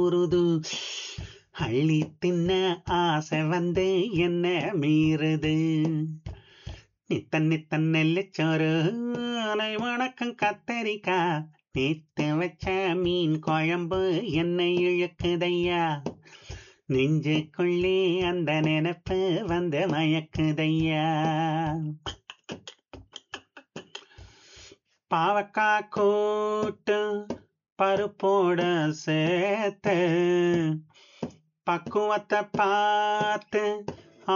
ஊறுது அள்ளி தின்ன ஆசை வந்து என்ன மீறுது நித்தன் நித்தன் நெல்லிச்சோறு அனை வணக்கம் கத்தரிக்கா நேத்து வச்ச மீன் குழம்பு என்னை இழுக்குதையா நெஞ்சுக்குள்ளே அந்த நினைப்பு வந்து மயக்குதையா பாவக்கா கூட்டு பருப்போட சேர்த்து பக்குவத்தை பார்த்து